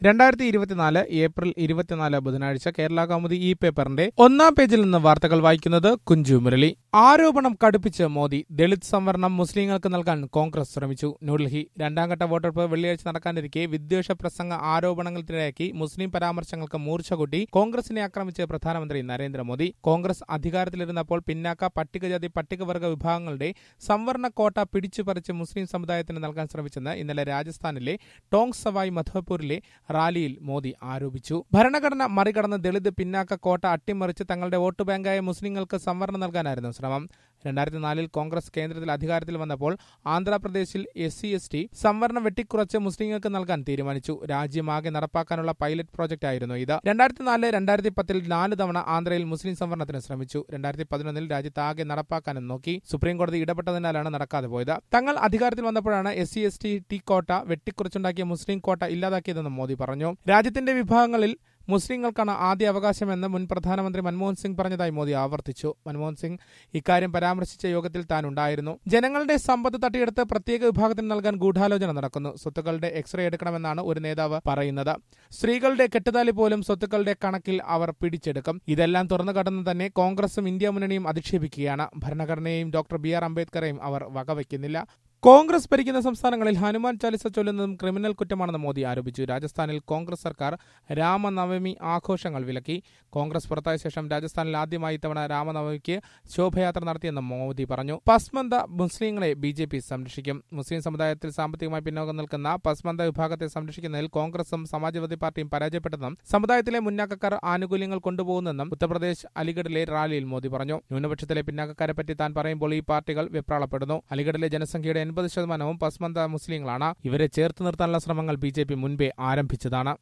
രണ്ടായിരത്തി ഇരുപത്തിനാല് ഏപ്രിൽ ഇരുപത്തിനാല് ബുധനാഴ്ച കേരള കൗമുദി ഇ പേപ്പറിന്റെ ഒന്നാം പേജിൽ നിന്ന് വാർത്തകൾ വായിക്കുന്നത് കുഞ്ചു മുരളി ആരോപണം കടുപ്പിച്ച് മോദി ദളിത് സംവരണം മുസ്ലിങ്ങൾക്ക് നൽകാൻ കോൺഗ്രസ് ശ്രമിച്ചു ന്യൂഡൽഹി രണ്ടാംഘട്ട വോട്ടെടുപ്പ് വെള്ളിയാഴ്ച നടക്കാനിരിക്കെ വിദ്വേഷ പ്രസംഗ ആരോപണങ്ങൾക്കിടയാക്കി മുസ്ലിം പരാമർശങ്ങൾക്ക് മൂർച്ച കൂട്ടി കോൺഗ്രസിനെ ആക്രമിച്ച് പ്രധാനമന്ത്രി നരേന്ദ്രമോദി കോൺഗ്രസ് അധികാരത്തിലിരുന്നപ്പോൾ പിന്നാക്ക പട്ടികജാതി പട്ടികവർഗ വിഭാഗങ്ങളുടെ സംവരണ കോട്ട പിടിച്ചുപറിച്ച് മുസ്ലിം സമുദായത്തിന് നൽകാൻ ശ്രമിച്ചെന്ന് ഇന്നലെ രാജസ്ഥാനിലെ ടോങ് സവായ് മധോപൂരിലെ റാലിയിൽ മോദി ആരോപിച്ചു ഭരണഘടന മറികടന്ന് ദളിത് പിന്നാക്ക കോട്ട അട്ടിമറിച്ച് തങ്ങളുടെ വോട്ട് ബാങ്കായ മുസ്ലിങ്ങൾക്ക് സംവരണം നൽകാനായിരുന്നു ശ്രമം രണ്ടായിരത്തി നാലിൽ കോൺഗ്രസ് കേന്ദ്രത്തിൽ അധികാരത്തിൽ വന്നപ്പോൾ ആന്ധ്രാപ്രദേശിൽ എസ് സി എസ് ടി സംവരണം വെട്ടിക്കുറച്ച് മുസ്ലിങ്ങൾക്ക് നൽകാൻ തീരുമാനിച്ചു രാജ്യമാകെ നടപ്പാക്കാനുള്ള പൈലറ്റ് പ്രോജക്റ്റ് ആയിരുന്നു ഇത് രണ്ടായിരത്തി നാല് രണ്ടായിരത്തി പത്തിൽ നാല് തവണ ആന്ധ്രയിൽ മുസ്ലിം സംവരണത്തിന് ശ്രമിച്ചു രണ്ടായിരത്തി പതിനൊന്നിൽ രാജ്യത്താകെ നടപ്പാക്കാനും നോക്കി സുപ്രീം കോടതി ഇടപെട്ടതിനാലാണ് നടക്കാതെ പോയത് തങ്ങൾ അധികാരത്തിൽ വന്നപ്പോഴാണ് S C S T T quota വെട്ടിക്കുറച്ചുണ്ടാക്കിയ മുസ്ലിം കോട്ട ഇല്ലാതാക്കിയതെന്നും മോദി പറഞ്ഞു രാജ്യത്തിന്റെ വിഭാഗങ്ങളിൽ മുസ്ലിങ്ങൾക്കാണ് ആദ്യ അവകാശമെന്ന് മുൻ പ്രധാനമന്ത്രി മൻമോഹൻ സിംഗ് പറഞ്ഞതായി മോദി ആവർത്തിച്ചു മൻമോഹൻ സിംഗ് ഇക്കാര്യം പരാമർശിച്ച യോഗത്തിൽ താൻ ഉണ്ടായിരുന്നു ജനങ്ങളുടെ സമ്പത്ത് തട്ടിയെടുത്ത് പ്രത്യേക വിഭാഗത്തിന് നൽകാൻ ഗൂഢാലോചന നടക്കുന്നു സ്വത്തുക്കളുടെ എക്സ്റേ എടുക്കണമെന്നാണ് ഒരു നേതാവ് പറയുന്നത് സ്ത്രീകളുടെ കെട്ടുതാലി പോലും സ്വത്തുക്കളുടെ കണക്കിൽ അവർ പിടിച്ചെടുക്കും ഇതെല്ലാം തുറന്നു കടന്ന് തന്നെ കോൺഗ്രസും ഇന്ത്യ മുന്നണിയും അധിക്ഷേപിക്കുകയാണ് ഭരണഘടനയെയും ഡോക്ടർ ബി ആർ അംബേദ്കറെയും അവർ വകവയ്ക്കുന്നില്ല കോൺഗ്രസ് ഭരിക്കുന്ന സംസ്ഥാനങ്ങളിൽ ഹനുമാൻ ചാലിസ ചൊല്ലുന്നതും ക്രിമിനൽ കുറ്റമാണെന്ന് മോദി ആരോപിച്ചു രാജസ്ഥാനിൽ കോൺഗ്രസ് സർക്കാർ രാമനവമി ആഘോഷങ്ങൾ വിലക്കി കോൺഗ്രസ് പുറത്തായ ശേഷം രാജസ്ഥാനിൽ ആദ്യമായി ഇത്തവണ രാമനവമിക്ക് ശോഭയാത്ര നടത്തിയെന്ന് മോദി പറഞ്ഞു പസ്മന്ത മുസ്ലിങ്ങളെ ബി ജെ പി സംരക്ഷിക്കും മുസ്ലിം സമുദായത്തിൽ സാമ്പത്തികമായി പിന്നോക്കം നിൽക്കുന്ന പസ്മന്ത വിഭാഗത്തെ സംരക്ഷിക്കുന്നതിൽ കോൺഗ്രസും സമാജ്വാദി പാർട്ടിയും പരാജയപ്പെട്ടെന്നും സമുദായത്തിലെ മുന്നാക്കക്കാർ ആനുകൂല്യങ്ങൾ കൊണ്ടുപോകുന്നെന്നും ഉത്തർപ്രദേശ് അലിഗഡിലെ റാലിയിൽ മോദി പറഞ്ഞു ന്യൂനപക്ഷത്തിലെ പിന്നാക്കക്കാരെ പറ്റി താൻ പറയുമ്പോൾ ഈ പാർട്ടികൾ വെപ്രാളപ്പെടുന്നു അലിഗഡിലെ ജനസംഖ്യയുടെ എൺപത് ശതമാനവും പസ്മന്ത മുസ്ലിങ്ങളാണ് ഇവരെ ചേർത്ത് നിർത്താനുള്ള ശ്രമങ്ങൾ ബി മുൻപേ ആരംഭിച്ചതാണ്